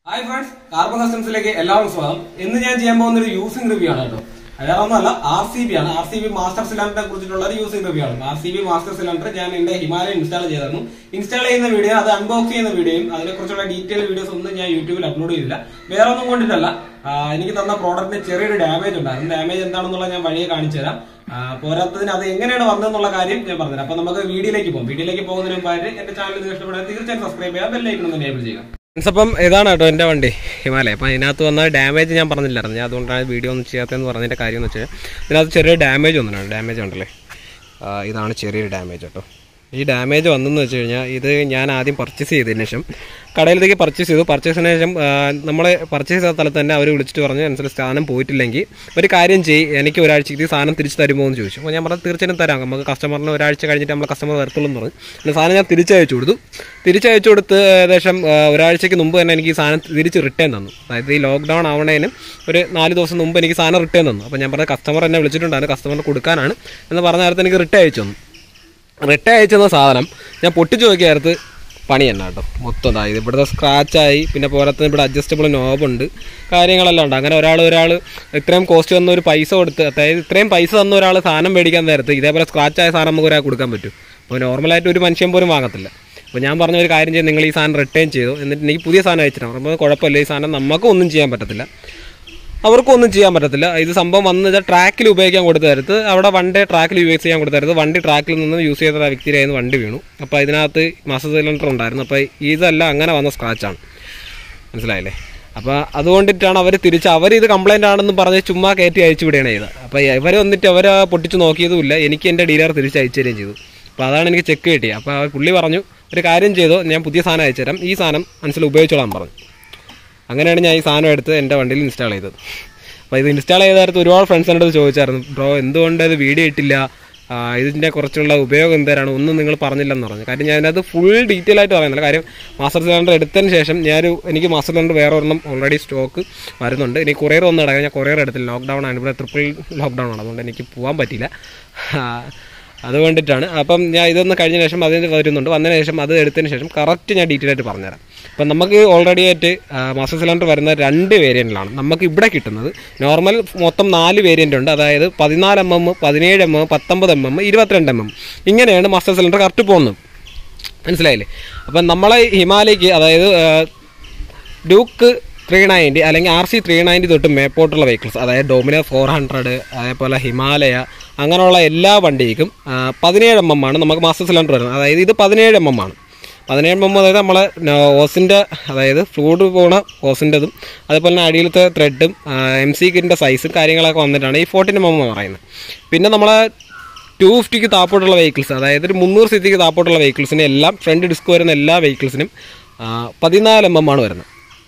hi friends carbon കസ്റ്റംസിലേക്ക് എല്ലാവർക്കും സ്വാഗതം ഇന്ന് ഞാൻ ചെയ്യാൻ പോകുന്ന ഒരു യൂസിംഗ് റിവ്യൂ ആണ് കേട്ടോ അതൊന്നുമല്ല ആർ സി ബി ആണ് ആർ സി ബി മാസ്റ്റർ സിലിണ്ടറിനെ കുറിച്ചിട്ടുള്ള ഒരു യൂസിംഗ് റിവ്യൂ ആണ് R C B master cylinder ഞാൻ എന്റെ ഹിമാലയൻ ഇൻസ്റ്റാൾ ചെയ്തായിരുന്നു ഇൻസ്റ്റാൾ ചെയ്യുന്ന വീഡിയോ അത് അൺബോക്സ് ചെയ്യുന്ന വീഡിയോയും അതിനെക്കുറിച്ചുള്ള ഡീറ്റെയിൽ വീഡിയോസ് ഒന്നും ഞാൻ യൂട്യൂബിൽ അപ്ലോഡ് ചെയ്തില്ല വേറെ ഒന്നും കൊണ്ടിട്ടല്ല ആ, എനിക്ക് തന്ന പ്രോഡക്റ്റിന് ചെറിയൊരു ഡാമേജ് ഉണ്ടായിരുന്നു ഡാമേജ് എന്താണെന്നുള്ള ഞാൻ വഴിയെ കാണിച്ചു തരാം ആ, പോരാത്തതിന് അത് എങ്ങനെയാണ് വന്നതെന്നുള്ള കാര്യം ഞാൻ പറഞ്ഞുതരാം അപ്പൊ നമുക്ക് വീഡിയോയിലേക്ക് പോകും വീഡിയോയിലേക്ക് പോകുന്നതിന് മുമ്പായിട്ട് എന്റെ ചാനൽ നിങ്ങൾക്ക് ഇഷ്ടപ്പെടാൻ തീർച്ചയായും സബ്സ്ക്രൈബ് ചെയ്യാം ബെല്ലൈക്കണം ഒന്ന് എനേബിൾ ചെയ്യുക ഫ്രണ്ട്സ് അപ്പം ഇതാണ് കേട്ടോ എൻ്റെ വണ്ടി ഹിമാലയ അപ്പം ഇതിനകത്ത് വന്ന ഡാമേജ് ഞാൻ പറഞ്ഞില്ലായിരുന്നു ഞാൻ അതുകൊണ്ടാണ് വീഡിയോ ഒന്നും ചെയ്യാത്തതെന്ന് പറഞ്ഞതിൻ്റെ കാര്യം എന്ന് വെച്ചാൽ ഇതിനകത്ത് ചെറിയ ഡാമേജ് ഒന്നുമില്ല ഡാമേജ് ഉണ്ടല്ലേ ആ, ഇതാണ് ചെറിയൊരു ഡാമേജ് കേട്ടോ ഈ ഡാമേജ് വന്നെന്ന് വെച്ച് കഴിഞ്ഞാൽ ഇത് ഞാൻ ആദ്യം പർച്ചേസ് ചെയ്തതിന് ശേഷം കടയിലേക്ക് പർച്ചേസ് ചെയ്തു പർച്ചേസിന് ശേഷം നമ്മൾ പർച്ചേസ് ചെയ്ത സ്ഥലത്ത് തന്നെ അവർ വിളിച്ചിട്ട് പറഞ്ഞു അനുസരിച്ച് സാധനം പോയിട്ടില്ലെങ്കിൽ ഒരു കാര്യം ചെയ്യ് എനിക്ക് ഒരാഴ്ചക്ക് ഈ സാധനം തിരിച്ച് തരുമോ എന്ന് ചോദിച്ചു അപ്പോൾ ഞാൻ പറഞ്ഞു തീർച്ചയായും തരാം നമുക്ക് കസ്റ്റമറിന് ഒരാഴ്ച കഴിഞ്ഞിട്ട് നമ്മൾ കസ്റ്റമർ വരത്തുള്ളൂ എന്ന് പറഞ്ഞു പിന്നെ സാധനം ഞാൻ തിരിച്ചയച്ചു കൊടുത്തു തിരിച്ചയച്ചു കൊടുത്ത് ഏകദേശം ആ, ഒരാഴ്ചയ്ക്ക് മുമ്പ് തന്നെ എനിക്ക് ഈ സാധനം തിരിച്ച് റിട്ടേൺ തന്നു അതായത് ഈ ലോക്ക്ഡൗൺ ആവണേനും ഒരു നാല് ദിവസം മുമ്പ് എനിക്ക് സാധനം റിട്ടേൺ തന്നു അപ്പോൾ ഞാൻ പറഞ്ഞ കസ്റ്റമർ എന്നെ വിളിച്ചിട്ടുണ്ടായിരുന്നു കസ്റ്റമറിന് കൊടുക്കാനാണ് എന്ന് പറഞ്ഞ നേരത്തെ എനിക്ക് റിട്ടേൺ അയച്ചു തന്നു റിട്ടേൺ അയച്ചെന്ന സാധനം ഞാൻ പൊട്ടിച്ചു നോക്കിയ നേരത്ത് പണി തന്നെ കേട്ടോ മൊത്തം ഇതാ ഇത് ഇവിടുത്തെ സ്ക്രാച്ചായി പിന്നെ പോരാത്തത് ഇവിടെ അഡ്ജസ്റ്റബിൾ നോബുണ്ട് കാര്യങ്ങളെല്ലാം ഉണ്ട് അങ്ങനെ ഒരാൾ ഒരാൾ ഇത്രയും കോസ്റ്റ് തന്ന ഒരു പൈസ കൊടുത്ത് അതായത് ഇത്രയും പൈസ തന്ന ഒരാൾ സാധനം മേടിക്കാൻ നേരത്ത് ഇതേപോലെ സ്ക്രാച്ചായ സാധനം നമുക്ക് ഒരാൾ കൊടുക്കാൻ പറ്റും അപ്പോൾ നോർമലായിട്ട് ഒരു മനുഷ്യൻ പോലും വാങ്ങത്തില്ല അപ്പോൾ ഞാൻ പറഞ്ഞ ഒരു കാര്യം ചെയ്ത് നിങ്ങൾ ഈ സാധനം റിട്ടേൺ ചെയ്തു എന്നിട്ട് എനിക്ക് പുതിയ സാധനം അയച്ചിട്ടാണ് പറയുമ്പോൾ കുഴപ്പമില്ല ഈ സാധനം നമുക്കും ഒന്നും ചെയ്യാൻ പറ്റത്തില്ല അവർക്കും ഒന്നും ചെയ്യാൻ പറ്റത്തില്ല ഇത് സംഭവം വന്ന് വെച്ചാൽ ട്രാക്കിൽ ഉപയോഗിക്കാൻ കൊടുത്ത നേരത്ത് അവിടെ വൺ ഡേ ട്രാക്കിൽ യൂസ് ചെയ്യാൻ കൊടുത്ത നേരത്ത് വണ്ടി ട്രാക്കിൽ നിന്ന് യൂസ് ചെയ്ത വ്യക്തിയുടെ കയ്യിൽ നിന്ന് വണ്ടി വീണു അപ്പോൾ ഇതിനകത്ത് മാസ്റ്റർ സിലിണ്ടർ ഉണ്ടായിരുന്നു അപ്പോൾ ഇതെല്ലാം അങ്ങനെ വന്ന സ്ക്രാച്ചാണ് മനസ്സിലായില്ലേ അപ്പോൾ അതുകൊണ്ടിട്ടാണ് അവർ തിരിച്ച് അവർ ഇത് കംപ്ലൈൻ്റ് ആണെന്ന് പറഞ്ഞ് ചുമ്മാ കയറ്റി അയച്ചു വിടുകയാണ് ചെയ്തത് അപ്പോൾ ഇവർ വന്നിട്ട് അവർ പൊട്ടിച്ച് നോക്കിയതുമില്ല എനിക്ക് എൻ്റെ ഡീലർ തിരിച്ച് അയച്ചു തരികയും ചെയ്തു അപ്പോൾ അതാണ് എനിക്ക് ചെക്ക് കിട്ടിയത് അപ്പോൾ ആ പുള്ളി പറഞ്ഞു ഒരു കാര്യം ചെയ്തോ ഞാൻ പുതിയ സാധനം അയച്ചു തരാം ഈ സാധനം മനസ്സിൽ ഉപയോഗിച്ചോളാൻ പറഞ്ഞു അങ്ങനെയാണ് ഞാൻ ഈ സാധനം എടുത്ത് എൻ്റെ വണ്ടിയിൽ ഇൻസ്റ്റാൾ ചെയ്തത് അപ്പോൾ ഇത് ഇൻസ്റ്റാൾ ചെയ്ത നേരത്ത് ഒരുപാട് ഫ്രണ്ട്സ് എൻ്റെ അടുത്ത് ചോദിച്ചായിരുന്നു ബ്രോ എന്തുകൊണ്ട് ഇത് വീഡിയോ ഇട്ടില്ല ആ, ഇതിൻ്റെ കുറച്ചുള്ള ഉപയോഗം എന്തരാണ് ഒന്നും നിങ്ങൾ പറഞ്ഞില്ലെന്ന് പറഞ്ഞു കാര്യം ഞാൻ അതിനകത്ത് ഫുൾ ഡീറ്റെയിൽ ആയിട്ട് പറയുന്നില്ല കാര്യം മാസ്റ്റർ സിലിണ്ടർ എടുത്തതിന് ശേഷം ഞാനൊരു എനിക്ക് മാസ്റ്റർ സിലിണ്ടർ വേറെ ഒരെണ്ണം ഓൾറെഡി സ്റ്റോക്ക് വരുന്നുണ്ട് ഇനി കൊറിയർ ഒന്നും അടക്കാം ഞാൻ കൊറിയർ എടുത്തില്ല ലോക്ക്ഡൗൺ ആണ് ഇവിടെ ട്രിപ്പിൾ ലോക്ക്ഡൗൺ ആണ് അതുകൊണ്ട് എനിക്ക് പോകാൻ പറ്റിയില്ല ആ, അതുകൊണ്ടിട്ടാണ് അപ്പം ഞാൻ ഇതൊന്ന് കഴിഞ്ഞ ശേഷം അതിന് വരുന്നുണ്ട് വന്നതിന് ശേഷം അത് എടുത്തതിന് ശേഷം കറക്റ്റ് ഞാൻ ഡീറ്റെയിൽ ആയിട്ട് പറഞ്ഞുതരാം അപ്പം നമുക്ക് ഓൾറെഡി ആയിട്ട് മാസ്റ്റർ സിലിണ്ടർ വരുന്ന രണ്ട് വേരിയൻറ്റിലാണ് നമുക്ക് ഇവിടെ കിട്ടുന്നത് നോർമൽ മൊത്തം നാല് വേരിയൻ്റ് ഉണ്ട് അതായത് പതിനാല് എം എം പതിനേഴ് എം എം പത്തൊമ്പത് എം എം ഇരുപത്തിരണ്ട് എം എം ഇങ്ങനെയാണ് മാസ്റ്റർ സിലിണ്ടർ കറക്റ്റ് പോകുന്നത് മനസ്സിലായില്ലേ അപ്പം നമ്മളെ ഹിമാലയ്ക്ക് അതായത് ആ, ഡ്യൂക്ക് ത്രീ നയൻറ്റി അല്ലെങ്കിൽ ആർ സി ത്രീ നയൻറ്റി തൊട്ട് മേപ്പോട്ടുള്ള വെഹിക്കിൾസ് അതായത് ഡോമിനർ ഫോർ ഹൺഡ്രഡ് അതേപോലെ ഹിമാലയ അങ്ങനെയുള്ള എല്ലാ വണ്ടിക്കും ആ, പതിനേഴ് എം എം ആണ് നമുക്ക് മാസ്റ്റർ സിലിണ്ടർ വരുന്നത് അതായത് ഇത് പതിനേഴ് എം എം ആണ് പതിനേഴ് എം എം അതായത് നമ്മളെ ഓസിൻ്റെ അതായത് ഫ്ലൂഡ് പോണ ഓസിൻ്റെതും അതേപോലെ തന്നെ അടിയിലത്തെ ത്രെഡും എം സി കിറ്റിൻ്റെ സൈസും കാര്യങ്ങളൊക്കെ വന്നിട്ടാണ് ഈ ഫോർട്ടീൻ എം എം എന്ന് പറയുന്നത് പിന്നെ നമ്മളെ ടു ഫിഫ്റ്റിക്ക് താപ്പോട്ടുള്ള വെഹിക്കിൾസ് അതായത് ഒരു മുന്നൂറ് സിറ്റിക്ക് താപ്പോട്ടുള്ള വെഹിക്കിൾസിന് എല്ലാം ഫ്രണ്ട് ഡിസ്ക് വരുന്ന എല്ലാ വെഹിക്കിൾസിനും പതിനാല് എം എം ആണ് വരുന്നത്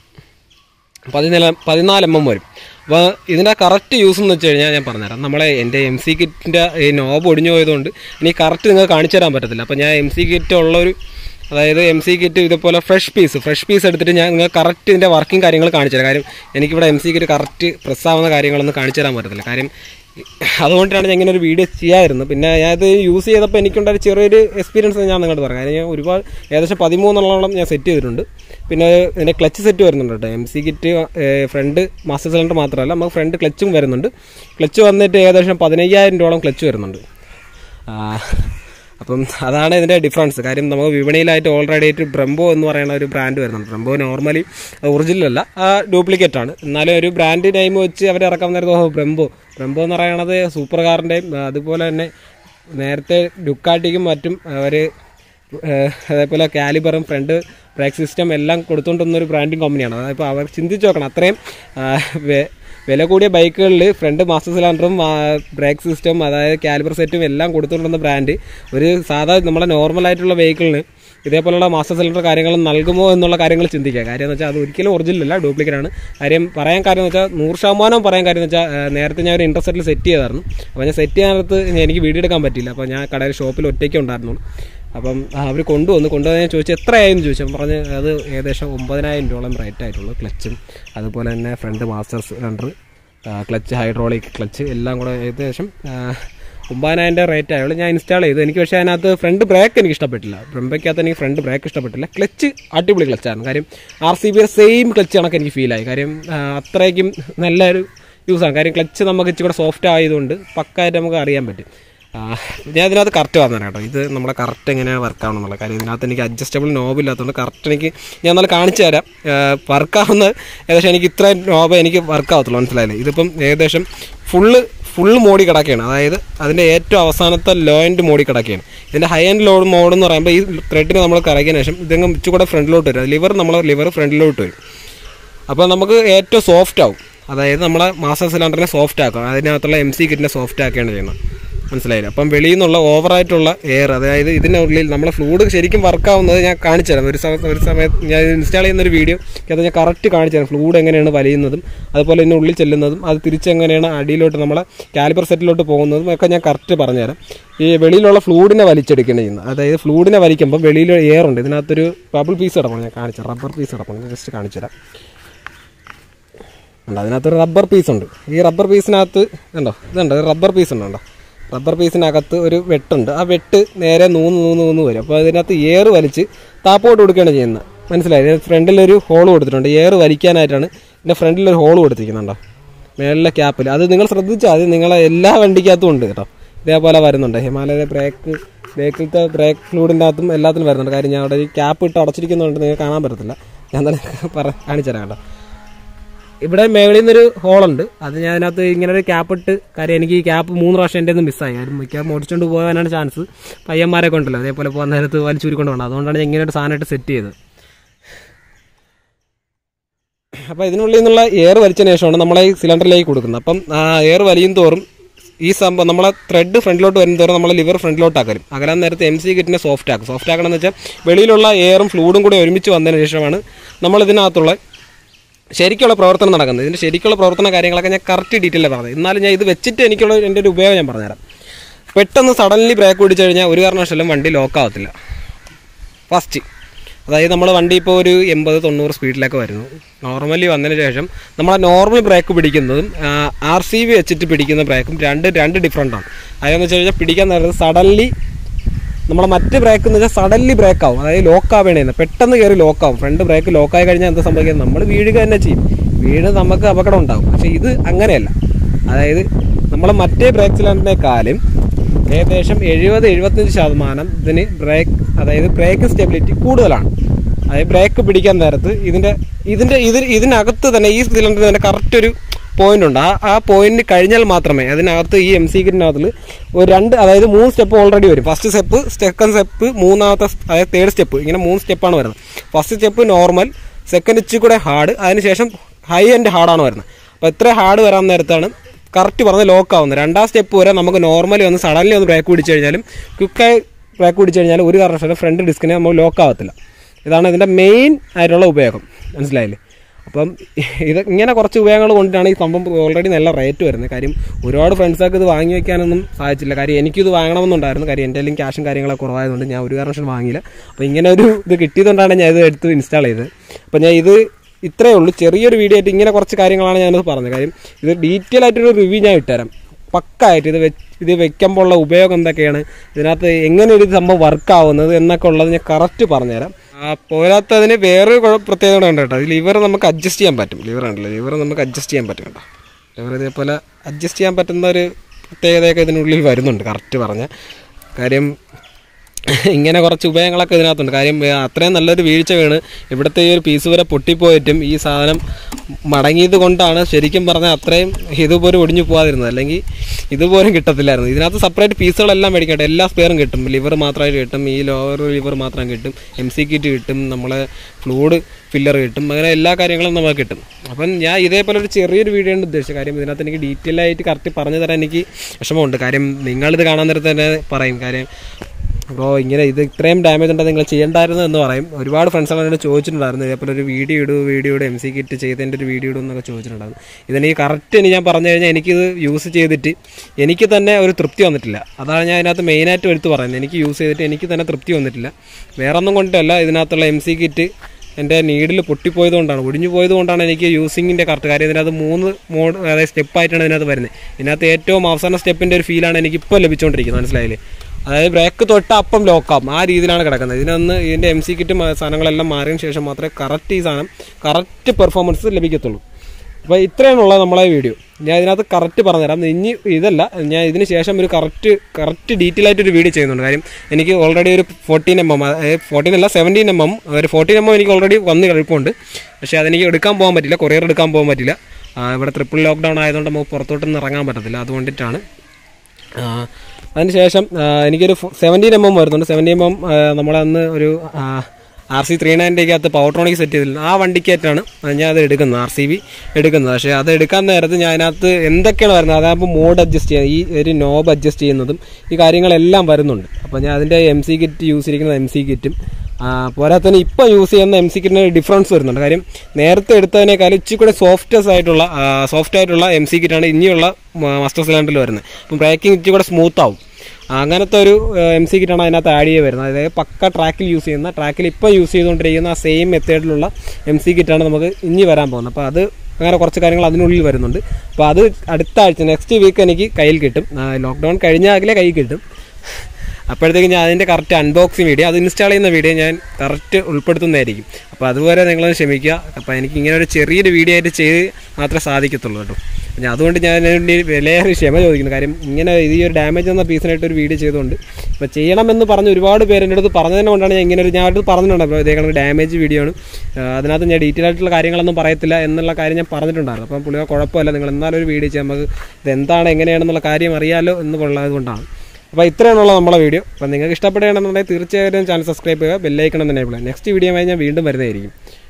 പതിനാല് പതിനാല് എം എം വരും അപ്പോൾ ഇതിൻ്റെ കറക്റ്റ് യൂസ് എന്ന് വെച്ച് കഴിഞ്ഞാൽ ഞാൻ പറഞ്ഞുതരാം നമ്മളെ എൻ്റെ എം സി കിറ്റിൻ്റെ ഈ നോബ് ഒടിഞ്ഞു പോയതുകൊണ്ട് ഇനി കറക്റ്റ് നിങ്ങൾക്ക് കാണിച്ചു തരാൻ പറ്റത്തില്ല അപ്പോൾ ഞാൻ എം സി കിറ്റ് ഉള്ളൊരു അതായത് എം സി കിറ്റ് ഇതുപോലെ ഫ്രഷ് പീസ് ഫ്രഷ് പീസ് എടുത്തിട്ട് ഞാൻ നിങ്ങൾക്ക് കറക്റ്റ് ഇതിൻ്റെ വർക്കിംഗ് കാര്യങ്ങൾ കാണിച്ചു തരാം കാര്യം എനിക്കിവിടെ M C kit correct press ആവുന്ന കാര്യങ്ങളൊന്നും കാണിച്ചു തരാൻ പറ്റത്തില്ല കാര്യം അതുകൊണ്ടാണ് ഞാൻ ഇങ്ങനെ ഒരു വീഡിയോ ചെയ്യാമായിരുന്നു പിന്നെ ഞാനത് യൂസ് ചെയ്തപ്പോൾ എനിക്കുണ്ടായ ചെറിയൊരു എക്സ്പീരിയൻസ് ഞാൻ നിങ്ങളോട് പറയാം കാര്യം ഞാൻ ഒരുപാട് ഏകദേശം പതിമൂന്നെണ്ണോളം ഞാൻ സെറ്റ് ചെയ്തിട്ടുണ്ട് പിന്നെ ഇതിൻ്റെ ക്ലച്ച് സെറ്റ് വരുന്നുണ്ട് കേട്ടോ M C kit front master cylinder മാത്രമല്ല നമുക്ക് ഫ്രണ്ട് ക്ലച്ചും വരുന്നുണ്ട് ക്ലച്ച് വന്നിട്ട് ഏകദേശം പതിനയ്യായിരം രൂപയോളം ക്ലച്ച് വരുന്നുണ്ട് ആ, അപ്പം അതാണ് ഇതിൻ്റെ ഡിഫറൻസ് കാര്യം നമുക്ക് വിപണിയിലായിട്ട് ഓൾറെഡി ആയിട്ട് ബ്രംബോ എന്ന് പറയുന്ന ഒരു ബ്രാൻഡ് വരുന്നുണ്ട് ബ്രംബോ നോർമലി ഒറിജിനൽ അല്ല ആ ഡ്യൂപ്ലിക്കേറ്റ് ആണ് എന്നാലും ഒരു ബ്രാൻഡ് നെയിം വെച്ച് അവർ ഇറക്കാൻ നേരത്ത് ഓ ബ്രംബോ ബ്രംബോ എന്ന് പറയുന്നത് സൂപ്പർ കാറിൻ്റെയും അതുപോലെ തന്നെ നേരത്തെ ഡുക്കാട്ടിക്കും മറ്റും അവർ അതേപോലെ കാലിബറും ഫ്രണ്ട് ബ്രേക്ക് സിസ്റ്റം എല്ലാം കൊടുത്തുകൊണ്ടിരുന്ന ഒരു ബ്രാൻഡിങ് കമ്പനിയാണ് അതായത് ഇപ്പോൾ അവർ ചിന്തിച്ച് നോക്കണം അത്രയും ആ, വെ- വില കൂടിയ ബൈക്കുകളിൽ ഫ്രണ്ട് മാസ്റ്റർ സിലിണ്ടറും ബ്രേക്ക് സിസ്റ്റം അതായത് കാലിബർ സെറ്റും എല്ലാം കൊടുത്തുകൊണ്ടിരുന്ന ബ്രാൻഡ് ഒരു സാധാ നമ്മളെ നോർമലായിട്ടുള്ള വെഹിക്കിളിന് ഇതേപോലുള്ള മാസ്റ്റർ സിലിണ്ടർ കാര്യങ്ങൾ നൽകുമോ എന്നുള്ള കാര്യങ്ങൾ ചിന്തിക്കുക കാര്യം എന്ന് വെച്ചാൽ അത് ഒരിക്കലും ഒറിജിനൽ അല്ല ഡ്യൂപ്ലിക്കേറ്റ് ആണ് കാര്യം പറയാൻ കാര്യം എന്ന് വെച്ചാൽ നൂറ് ശതമാനം പറയാൻ കാര്യം എന്ന് വെച്ചാൽ ആ, നേരത്തെ ഞാൻ ഒരു ഇൻട്രസ്റ്റഡിൽ സെറ്റ് ചെയ്തായിരുന്നു അപ്പോൾ ഞാൻ സെറ്റ് ചെയ്യാനകത്ത് എനിക്ക് വീഡിയോ എടുക്കാൻ പറ്റിയില്ല അപ്പോൾ ഞാൻ കടയിൽ ഷോപ്പിൽ ഒറ്റയ്ക്ക് ഉണ്ടായിരുന്നു അപ്പം അവർ കൊണ്ടുവന്നു കൊണ്ടുവന്ന് ഞാൻ ചോദിച്ചു എത്രയായെന്ന് ചോദിച്ചു അപ്പം പറഞ്ഞ് അത് ഏകദേശം ഒമ്പതിനായിരം രൂപയോളം റേറ്റ് ആയിട്ടുള്ളൂ ക്ലച്ചും അതുപോലെ തന്നെ front master cylinder clutch hydraulic clutch എല്ലാം കൂടെ ഏകദേശം ആ, ഒമ്പതിനായിരം റേറ്റ് ആയുള്ളൂ ഞാൻ ഇൻസ്റ്റാൾ ചെയ്തു എനിക്ക് പക്ഷേ അതിനകത്ത് ഫ്രണ്ട് ബ്രേക്ക് എനിക്ക് ഇഷ്ടപ്പെട്ടില്ല ബ്രംബയ്ക്കകത്ത് എനിക്ക് ഫ്രണ്ട് ബ്രേക്ക് ഇഷ്ടപ്പെട്ടില്ല ക്ലച്ച് അടിപൊളി ക്ലച്ചായിരുന്നു കാര്യം ആർ സി ബിയുടെ സെയിം ക്ലച്ച് കണക്ക് എനിക്ക് ഫീലായി കാര്യം ആ, അത്രയ്ക്കും നല്ലൊരു യൂസാണ് കാര്യം ക്ലച്ച് നമുക്ക് ഇച്ചിരി കൂടെ സോഫ്റ്റ് ആയതുകൊണ്ട് പക്കായിട്ട് നമുക്ക് അറിയാൻ പറ്റും ആ, ഞാൻ ഇതിനകത്ത് കറക്റ്റ് പറഞ്ഞു കേട്ടോ ഇത് നമ്മുടെ കറക്റ്റ് എങ്ങനെയാണ് വർക്ക് ആവണമെന്നുള്ള കാര്യം ഇതിനകത്ത് എനിക്ക് അഡ്ജസ്റ്റബിൾ നോബ് ഇല്ലാത്തതുകൊണ്ട് കറക്റ്റ് എനിക്ക് ഞാൻ എന്നാൽ കാണിച്ചു തരാം വർക്കാവുന്ന ഏകദേശം എനിക്ക് ഇത്രയും നോബ് എനിക്ക് വർക്ക് ആവത്തുള്ളൂ മനസ്സിലായില്ലേ ഇതിപ്പം ഏകദേശം ഫുള്ള് ഫുള്ള് മോഡി കിടക്കുകയാണ് അതായത് അതിൻ്റെ ഏറ്റവും അവസാനത്തെ ലോ എൻഡ് മോഡി കിടക്കുകയാണ് ഇതിൻ്റെ ഹൈ എൻഡ് ലോഡ് മോഡ് എന്ന് പറയുമ്പോൾ ഈ ത്രെഡിന് നമ്മൾ കറങ്ങിയതിന് ശേഷം ഇതങ്ങ് ഇച്ചിരി കൂടെ ഫ്രണ്ടിലോട്ട് വരും ലിവർ നമ്മൾ ലിവർ ഫ്രണ്ടിലോട്ട് വരും അപ്പോൾ നമുക്ക് ഏറ്റവും സോഫ്റ്റ് ആവും അതായത് നമ്മളെ മാസ്റ്റർ സിലിണ്ടറിനെ സോഫ്റ്റ് ആക്കും അതിനകത്തുള്ള എം സി കിറ്റിനെ സോഫ്റ്റ് ആക്കുകയാണ് ചെയ്യുന്നത് മനസ്സിലായില്ല അപ്പം വെളിയിൽ നിന്നുള്ള ഓവറായിട്ടുള്ള എയർ അതായത് ഇതിനുള്ളിൽ നമ്മളെ ഫ്ലൂഡ് ശരിക്കും വർക്കാവുന്നത് ഞാൻ കാണിച്ചു തരാം ഒരു സമയത്ത് ഒരു സമയത്ത് ഞാൻ ഇൻസ്റ്റാൾ ചെയ്യുന്ന ഒരു വീഡിയോ അത് ഞാൻ കറക്റ്റ് കാണിച്ചു തരാം ഫ്ലൂഡ് എങ്ങനെയാണ് വലിയുന്നതും അതുപോലെ തന്നെ ഉള്ളിൽ ചെല്ലുന്നതും അത് തിരിച്ചെങ്ങനെയാണ് അടിയിലോട്ട് നമ്മളെ കാലിബർ സെറ്റിലോട്ട് പോകുന്നതും ഒക്കെ ഞാൻ കറക്റ്റ് പറഞ്ഞുതരാം ഈ വെളിയിലുള്ള ഫ്ലൂഡിനെ വലിച്ചെടുക്കുകയാണ് ചെയ്യുന്നത് അതായത് ഫ്ലൂഡിനെ വലിക്കുമ്പോൾ വെളിയിൽ എയർ ഉണ്ട് ഇതിനകത്തൊരു ബബിൾ പീസ് കിടക്കണം ഞാൻ കാണിച്ചു റബ്ബർ പീസ് കിടക്കണം ഞാൻ ജസ്റ്റ് കാണിച്ചു തരാം ഉണ്ട് അതിനകത്തൊരു റബ്ബർ പീസ് ഉണ്ട് ഈ റബ്ബർ പീസിനകത്ത് ഉണ്ടോ ഇതുണ്ട് റബ്ബർ പീസ് ഉണ്ട് ഉണ്ടോ റബ്ബർ പീസിനകത്ത് ഒരു വെട്ടുണ്ട് ആ വെട്ട് നേരെ നൂന്ന് നൂന്ന് നൂന്ന് വരും അപ്പോൾ അതിനകത്ത് എയർ വലിച്ച് താപ്പോട്ട് കൊടുക്കുകയാണ് ചെയ്യുന്നത് മനസ്സിലായി ഫ്രണ്ടിലൊരു ഹോൾ കൊടുത്തിട്ടുണ്ട് എയർ വലിക്കാനായിട്ടാണ് ഇതിൻ്റെ ഫ്രണ്ടിലൊരു ഹോൾ കൊടുത്തിരിക്കുന്നുണ്ടോ മേളിലെ ക്യാപ്പിൽ അത് നിങ്ങൾ ശ്രദ്ധിച്ചാൽ അത് നിങ്ങളെ എല്ലാ വണ്ടിക്കകത്തും ഉണ്ട് കേട്ടോ ഇതേപോലെ വരുന്നുണ്ട് ഹിമാലയ ബ്രേക്ക് ബ്രേക്കിലത്തെ ബ്രേക്ക് ഫ്ലൂഡിൻ്റെ അകത്തും എല്ലാത്തിനും വരുന്നുണ്ട് കാര്യം ഞാൻ അവിടെ ഈ ക്യാപ്പ് ഇട്ട് അടച്ചിരിക്കുന്നതുകൊണ്ട് നിങ്ങൾക്ക് കാണാൻ പറ്റത്തില്ല ഞാൻ തന്നെ പറ കാണിച്ചു തരാം കേട്ടോ ഇവിടെ മേളിൽ നിന്നൊരു ഹോളുണ്ട് അത് ഞാൻ അതിനകത്ത് ഇങ്ങനെ ഒരു ക്യാപ്പ് ഇട്ട് കാര്യം എനിക്ക് ഈ ക്യാപ്പ് മൂന്ന് പ്രാവശ്യം എൻ്റെ മിസ്സായി കാര്യം മിക്ക ഓടിച്ചുകൊണ്ട് പോകാനാണ് ചാൻസ് പയ്യന്മാരൊക്കെ ഉണ്ടല്ലോ അതേപോലെ പോകാൻ നേരത്ത് വലിച്ചൂരിക്കൊണ്ട് പോകണം അതുകൊണ്ടാണ് ഞാൻ ഇങ്ങനെ ഒരു സാധനമായിട്ട് സെറ്റ് ചെയ്തത് അപ്പോൾ ഇതിനുള്ളിൽ നിന്നുള്ള എയർ വലിച്ചതിന് ശേഷമാണ് നമ്മളെ ഈ സിലിണ്ടറിലേക്ക് കൊടുക്കുന്നത് അപ്പം ആ എയർ വലിയും തോറും ഈ സംഭവം നമ്മളെ ത്രെഡ് ഫ്രണ്ടിലോട്ട് വരും തോറും നമ്മളെ ലിവർ ഫ്രണ്ടിലോട്ട് അകലും അകലാൻ നേരത്തെ എം സി കിറ്റിനെ സോഫ്റ്റ് ആക്കും സോഫ്റ്റ് ആക്കണം എന്ന് വെച്ചാൽ വെളിയിലുള്ള എയറും ഫ്ലൂഡും കൂടി ഒരുമിച്ച് വന്നതിന് ശേഷമാണ് നമ്മൾ ഇതിനകത്തുള്ള ശരിക്കുള്ള പ്രവർത്തനം നടക്കുന്നത് ഇതിൻ്റെ ശരിക്കുള്ള പ്രവർത്തന കാര്യങ്ങളൊക്കെ ഞാൻ കറക്റ്റ് ഡീറ്റെയിൽ പറഞ്ഞത് എന്നാലും ഞാൻ ഇത് വെച്ചിട്ട് എനിക്കുള്ള എൻ്റെ ഒരു ഉപയോഗം ഞാൻ പറഞ്ഞുതരാം പെട്ടെന്ന് സഡൻലി ബ്രേക്ക് പിടിച്ചു കഴിഞ്ഞാൽ ഒരു കാരണവശാലും വണ്ടി ലോക്ക് ആവത്തില്ല ഫസ്റ്റ് അതായത് നമ്മൾ വണ്ടി ഇപ്പോൾ ഒരു എൺപത് തൊണ്ണൂറ് സ്പീഡിലൊക്കെ വരുന്നു നോർമലി വന്നതിന് ശേഷം നമ്മളെ നോർമൽ ബ്രേക്ക് പിടിക്കുന്നതും ആർ സി ബി വെച്ചിട്ട് പിടിക്കുന്ന ബ്രേക്കും രണ്ട് രണ്ട് ഡിഫറെൻ്റാണ് അതെന്ന് വെച്ച് കഴിഞ്ഞാൽ പിടിക്കാൻ നേരത്ത് സഡൻലി നമ്മളെ മറ്റ് ബ്രേക്ക് എന്ന് വെച്ചാൽ സഡൻലി ബ്രേക്ക് ആവും അതായത് ലോക്ക് ആവേണ്ടത് പെട്ടെന്ന് കയറി ലോക്ക് ആവും ഫ്രണ്ട് ബ്രേക്ക് ലോക്കായി കഴിഞ്ഞാൽ എന്താ സംഭവിക്കുന്നത് നമ്മൾ വീഴുക തന്നെ ചെയ്യും വീണ് നമുക്ക് അപകടം ഉണ്ടാവും പക്ഷേ ഇത് അങ്ങനെയല്ല അതായത് നമ്മളെ മറ്റേ ബ്രേക്ക് സിലിണ്ടറിനേക്കാളും ഏകദേശം എഴുപത് എഴുപത്തഞ്ച് ശതമാനം ഇതിന് ബ്രേക്ക് അതായത് ബ്രേക്ക് സ്റ്റെബിലിറ്റി കൂടുതലാണ് അതായത് ബ്രേക്ക് പിടിക്കാൻ നേരത്ത് ഇതിൻ്റെ ഇതിൻ്റെ ഇത് ഇതിനകത്ത് തന്നെ ഈ സിലിണ്ടറിന് തന്നെ കറക്റ്റ് ഒരു പോയിന്റ് ഉണ്ട് ആ ആ പോയിന്റ് കഴിഞ്ഞാൽ മാത്രമേ അതിനകത്ത് ഈ എം സി കിറ്റിനകത്തിൽ ഒരു രണ്ട് അതായത് മൂന്ന് സ്റ്റെപ്പ് ഓൾറെഡി വരും ഫസ്റ്റ് സ്റ്റെപ്പ് സെക്കൻഡ് സ്റ്റെപ്പ് മൂന്നാമത്തെ സ്- അതായത് തേർഡ് സ്റ്റെപ്പ് ഇങ്ങനെ മൂന്ന് സ്റ്റെപ്പാണ് വരുന്നത് ഫസ്റ്റ് സ്റ്റെപ്പ് നോർമൽ സെക്കൻഡ് ഇച്ചിരി കൂടെ ഹാർഡ് അതിനുശേഷം ഹൈ ആൻഡ് ഹാർഡാണ് വരുന്നത് അപ്പോൾ എത്ര ഹാർഡ് വരാൻ നേരത്താണ് കറക്റ്റ് പറഞ്ഞ് ലോക്ക് ആവുന്നത് രണ്ടാം സ്റ്റെപ്പ് വരെ നമുക്ക് നോർമലി ഒന്ന് സഡൻലി ഒന്ന് ബ്രേക്ക് പിടിച്ചു കഴിഞ്ഞാലും ക്വിക്കായി ബ്രേക്ക് പിടിച്ചു കഴിഞ്ഞാലും ഒരു കാരണവശാലും ഫ്രണ്ട് ഡിസ്കിനെ നമുക്ക് ലോക്ക് ആവത്തില്ല ഇതാണ് ഇതിൻ്റെ മെയിൻ ആയിട്ടുള്ള ഉപയോഗം മനസ്സിലായില്ലേ അപ്പം ഇത് ഇങ്ങനെ കുറച്ച് ഉപയോഗങ്ങൾ കൊണ്ടിട്ടാണ് ഈ സംഭവം ഓൾറെഡി നല്ല റേറ്റ് വരുന്നത് കാര്യം ഒരുപാട് ഫ്രണ്ട്സൊക്കെ ഇത് വാങ്ങി വെക്കാനൊന്നും സാധിച്ചില്ല കാര്യം എനിക്കിത് വാങ്ങണമെന്നുണ്ടായിരുന്നു കാര്യം എൻ്റെ കയ്യിലും ക്യാഷും കാര്യങ്ങളൊക്കെ കുറവായതുകൊണ്ട് ഞാൻ ഒരു കാരണവശാലും വാങ്ങിയില്ല അപ്പോൾ ഇങ്ങനെ ഒരു ഇത് കിട്ടിയതുകൊണ്ടാണ് ഞാൻ ഇത് എടുത്ത് ഇൻസ്റ്റാൾ ചെയ്തത് അപ്പോൾ ഞാൻ ഇത് ഇത്രയേ ഉള്ളൂ ചെറിയൊരു വീഡിയോ ആയിട്ട് ഇങ്ങനെ കുറച്ച് കാര്യങ്ങളാണ് ഞാനത് പറഞ്ഞത് കാര്യം ഇത് ഡീറ്റെയിൽ ആയിട്ടൊരു റിവ്യൂ ഞാൻ ഇട്ടുതരാം പക്കായിട്ട് ഇത് വെച്ച് ഇത് വെക്കുമ്പോൾ ഉള്ള ഉപയോഗം എന്തൊക്കെയാണ് ഇതിനകത്ത് എങ്ങനെ ഒരു സംഭവം വർക്ക് ആവുന്നത് എന്നൊക്കെ ഉള്ളത് ഞാൻ കറക്റ്റ് പറഞ്ഞുതരാം ആ പോരാത്തതിന് വേറൊരു കുഴ- പ്രത്യേകത കൂടെ ഉണ്ട് കേട്ടോ ലിവർ നമുക്ക് അഡ്ജസ്റ്റ് ചെയ്യാൻ പറ്റും ലിവർ ഉണ്ടല്ലോ ലിവർ നമുക്ക് അഡ്ജസ്റ്റ് ചെയ്യാൻ പറ്റും കേട്ടോ ലിവർ ഇതേപോലെ അഡ്ജസ്റ്റ് ചെയ്യാൻ പറ്റുന്ന ഒരു പ്രത്യേകതയൊക്കെ ഇതിനുള്ളിൽ വരുന്നുണ്ട് കറക്റ്റ് പറഞ്ഞ കാര്യം ഇങ്ങനെ കുറച്ച് ഉപയോഗങ്ങളൊക്കെ ഇതിനകത്തുണ്ട് കാര്യം ഏ, അത്രയും നല്ലൊരു വീഴ്ച വീണ് ഇവിടുത്തെ ഈ ഒരു പീസ് വരെ പൊട്ടിപ്പോയിട്ടും ഈ സാധനം മടങ്ങിയത് കൊണ്ടാണ് ശരിക്കും പറഞ്ഞാൽ അത്രയും ഇതുപോലും ഒടിഞ്ഞു പോകാതിരുന്നത് അല്ലെങ്കിൽ ഇതുപോലും കിട്ടത്തില്ലായിരുന്നു ഇതിനകത്ത് സെപ്പറേറ്റ് പീസുകളെല്ലാം മേടിക്കട്ടെ എല്ലാ സ്പെയറും കിട്ടും ലിവർ മാത്രമായിട്ട് കിട്ടും ഈ ലോവർ ലിവർ മാത്രം കിട്ടും എം സി കിറ്റ് കിട്ടും നമ്മളെ ഫ്ലൂഡ് ഫില്ലർ കിട്ടും അങ്ങനെ എല്ലാ കാര്യങ്ങളും നമുക്ക് കിട്ടും അപ്പം ഞാൻ ഇതേപോലെ ഒരു ചെറിയൊരു വീഡിയോ ആണ് ഉദ്ദേശിച്ചത് കാര്യം ഇതിനകത്ത് എനിക്ക് ഡീറ്റെയിൽ ആയിട്ട് കറക്റ്റ് പറഞ്ഞു തരാൻ എനിക്ക് വിഷമമുണ്ട് കാര്യം നിങ്ങളിത് കാണാൻ നേരത്തെ തന്നെ പറയും കാര്യം ബ്രോ ഇങ്ങനെ ഇത് ഇത്രയും ഡാമേജ് ഉണ്ടെങ്കിൽ നിങ്ങൾ ചെയ്യണ്ടായിരുന്നു എന്ന് പറയും ഒരുപാട് ഫ്രണ്ട്സ് എന്നോട് ചോദിച്ചിട്ടുണ്ടായിരുന്നു ഇതേപോലെ ഒരു വീഡിയോ ഇടൂ വീഡിയോ ഇടും എം സി കിറ്റ് ചെയ്തതിൻ്റെ ഒരു വീഡിയോ ഇടും എന്നൊക്കെ ചോദിച്ചിട്ടുണ്ടായിരുന്നു ഇതെനിക്ക് കറക്റ്റ് ഇനി ഞാൻ പറഞ്ഞു കഴിഞ്ഞാൽ എനിക്കിത് യൂസ് ചെയ്തിട്ട് എനിക്ക് തന്നെ ഒരു തൃപ്തി വന്നിട്ടില്ല അതാണ് ഞാൻ ഇതിനകത്ത് മെയിനായിട്ട് എടുത്ത് പറയുന്നത് എനിക്ക് യൂസ് ചെയ്തിട്ട് എനിക്ക് തന്നെ തൃപ്തി വന്നിട്ടില്ല വേറെ ഒന്നും കൊണ്ടല്ല ഇതിനകത്തുള്ള എം സി കിറ്റ് എൻ്റെ നീഡിൽ പൊട്ടിപ്പോയത് കൊണ്ടാണ് ഒടിഞ്ഞു പോയത് കൊണ്ടാണ് എനിക്ക് യൂസിങ്ങിൻ്റെ കറക്റ്റ് കാര്യം ഇതിനകത്ത് മൂന്ന് മോഡ് അതായത് സ്റ്റെപ്പായിട്ടാണ് ഇതിനകത്ത് വരുന്നത് ഇതിനകത്ത് ഏറ്റവും അവസാന സ്റ്റെപ്പിൻ്റെ ഒരു ഫീലാണ് എനിക്ക് ഇപ്പോൾ ലഭിച്ചുകൊണ്ടിരിക്കുന്നത് മനസ്സിലായില്ലേ അതായത് ബ്രേക്ക് തൊട്ട് അപ്പം ലോക്കാവും ആ രീതിയിലാണ് കിടക്കുന്നത് ഇതിനൊന്ന് ഇതിൻ്റെ എം സി കിറ്റും ആ, സാധനങ്ങളെല്ലാം മാറിയതിന് ശേഷം മാത്രമേ കറക്റ്റ് ഈ സാധനം കറക്റ്റ് പെർഫോമൻസ് ലഭിക്കത്തുള്ളൂ അപ്പോൾ ഇത്രയാണുള്ള നമ്മളെ വീഡിയോ ഞാൻ ഇതിനകത്ത് കറക്റ്റ് പറഞ്ഞുതരാം ഇനി ഇതല്ല ഞാൻ ഇതിന് ശേഷം ഒരു കറക്റ്റ് കറക്റ്റ് ഡീറ്റെയിൽ ആയിട്ട് ഒരു വീഡിയോ ചെയ്യുന്നുണ്ട് കാര്യം എനിക്ക് ഓൾറെഡി ഒരു ഫോർട്ടീൻ എം എം ഫോർട്ടീൻ അല്ല സെവൻറ്റീൻ എം എം ഒരു ഫോർട്ടീൻ എം എം എനിക്ക് ഓൾറെഡി വന്ന് കഴിപ്പുണ്ട് പക്ഷേ അതെനിക്ക് എടുക്കാൻ പോകാൻ പറ്റില്ല കൊറിയർ എടുക്കാൻ പോകാൻ പറ്റില്ല ആ, ഇവിടെ ട്രിപ്പിൾ ലോക്ക്ഡൗൺ ആയതുകൊണ്ട് നമുക്ക് പുറത്തോട്ടൊന്നും ഇറങ്ങാൻ പറ്റത്തില്ല അതുകൊണ്ടിട്ടാണ് ആ, അതിനുശേഷം ആ, എനിക്കൊരു സെവൻറ്റീൻ എം എം വരുന്നുണ്ട് സെവൻറ്റീൻ എം എം നമ്മളന്ന് ഒരു ആർ സി ത്രീ നയൻ്റെ അകത്ത് പവർട്രോണിക് സെറ്റ് ചെയ്തില്ല ആ വണ്ടിക്കായിട്ടാണ് ഞാൻ അത് എടുക്കുന്നത് ആർ സി ബി എടുക്കുന്നത് പക്ഷേ അത് എടുക്കാൻ നേരത്ത് ഞാൻ അതിനകത്ത് എന്തൊക്കെയാണ് വരുന്നത് അതാകുമ്പോൾ മോഡ് അഡ്ജസ്റ്റ് ചെയ്യാൻ ഈ ഒരു നോബ് അഡ്ജസ്റ്റ് ചെയ്യുന്നതും ഈ കാര്യങ്ങളെല്ലാം വരുന്നുണ്ട് അപ്പോൾ ഞാൻ അതിൻ്റെ എം സി കിറ്റ് യൂസ് ചെയ്തിരിക്കുന്നത് എം സി കിറ്റും പോരാത്തന്നെ ഇപ്പോൾ യൂസ് ചെയ്യുന്ന എം സി കിറ്റിന് ഡിഫറൻസ് വരുന്നുണ്ട് കാര്യം നേരത്തെ എടുത്തതിനേക്കാൾ ഇച്ചിരി കൂടെ സോഫ്റ്റസ് ആയിട്ടുള്ള സോഫ്റ്റ് ആയിട്ടുള്ള എം സി കിറ്റാണ് ഇനിയുള്ള മാസ്റ്റർ സിലിണ്ടറിൽ വരുന്നത് അപ്പം ബ്രേക്കിംഗ് ഇച്ചിരി കൂടെ സ്മൂത്ത് ആവും അങ്ങനത്തെ ഒരു എം സി കിറ്റാണ് അതിനകത്ത് ആഡ് ചെയ്ത് വരുന്നത് അതായത് പക്ക ട്രാക്കിൽ യൂസ് ചെയ്യുന്ന ട്രാക്കിൽ ഇപ്പോൾ യൂസ് ചെയ്തുകൊണ്ടിരിക്കുന്ന ആ സെയിം മെത്തേഡിലുള്ള എം സി കിറ്റാണ് നമുക്ക് ഇനി വരാൻ പോകുന്നത് അപ്പോൾ അത് അങ്ങനെ കുറച്ച് കാര്യങ്ങൾ അതിനുള്ളിൽ വരുന്നുണ്ട് അപ്പോൾ അത് അടുത്ത ആഴ്ച നെക്സ്റ്റ് വീക്ക് എനിക്ക് കയ്യിൽ കിട്ടും ലോക്ക്ഡൗൺ കഴിഞ്ഞാകിലേ കയ്യിൽ കിട്ടും അപ്പോഴത്തേക്ക് ഞാൻ അതിൻ്റെ കറക്റ്റ് അൺബോക്സിങ് വീഡിയോ അത് ഇൻസ്റ്റാൾ ചെയ്യുന്ന വീഡിയോ ഞാൻ കറക്റ്റ് ഉൾപ്പെടുത്തുന്നതായിരിക്കും അപ്പോൾ അതുവരെ നിങ്ങളൊന്ന് ക്ഷമിക്കുക അപ്പോൾ എനിക്ക് ഇങ്ങനെ ഒരു ചെറിയൊരു വീഡിയോ ആയിട്ട് ചെയ്ത് മാത്രമേ സാധിക്കത്തുള്ളൂ കേട്ടോ ഞാൻ അതുകൊണ്ട് ഞാൻ അതിനുവേണ്ടി വിലയേറെ ക്ഷമ ചോദിക്കുന്നു കാര്യം ഇങ്ങനെ ഈ ഒരു ഡാമേജ് എന്ന പീസിനായിട്ട് ഒരു വീഡിയോ ചെയ്തുകൊണ്ട് ഇപ്പോൾ ചെയ്യണമെന്ന് പറഞ്ഞ് ഒരുപാട് പേര് എൻ്റെ അടുത്ത് പറഞ്ഞതിനെ കൊണ്ടാണ് ഞാൻ ഇങ്ങനെ ഒരു ഞാൻ അടുത്ത് പറഞ്ഞിട്ടുണ്ട് അപ്പോൾ ഇതേ കണക്ക് ഡാമേജ് വീഡിയോ ആണ് ആ, അതിനകത്ത് ഞാൻ ഡീറ്റെയിൽ ആയിട്ടുള്ള കാര്യങ്ങളൊന്നും പറയത്തില്ല എന്നുള്ള കാര്യം ഞാൻ പറഞ്ഞിട്ടുണ്ടായിരുന്നു അപ്പം പുള്ളിയെ കുഴപ്പമില്ല നിങ്ങൾ എന്നാലും ഒരു വീഡിയോ ചെയ്യാം നമുക്ക് ഇത് എന്താണ് എങ്ങനെയാണെന്നുള്ള കാര്യം അറിയാമല്ലോ എന്ന് ഉള്ളത് കൊണ്ടാണ് അപ്പോൾ ഇത്രയാണുള്ള നമ്മളെ വീഡിയോ അപ്പോൾ നിങ്ങൾക്ക് ഇഷ്ടപ്പെടുകയാണെന്നുണ്ടെങ്കിൽ തീർച്ചയായിട്ടും ചാനൽ സബ്സ്ക്രൈബ് ചെയ്യുക ബെല്ലൈക്കണം തന്നെ നെക്സ്റ്റ് വീഡിയോ ഞാൻ വീണ്ടും വരുന്നതായിരിക്കും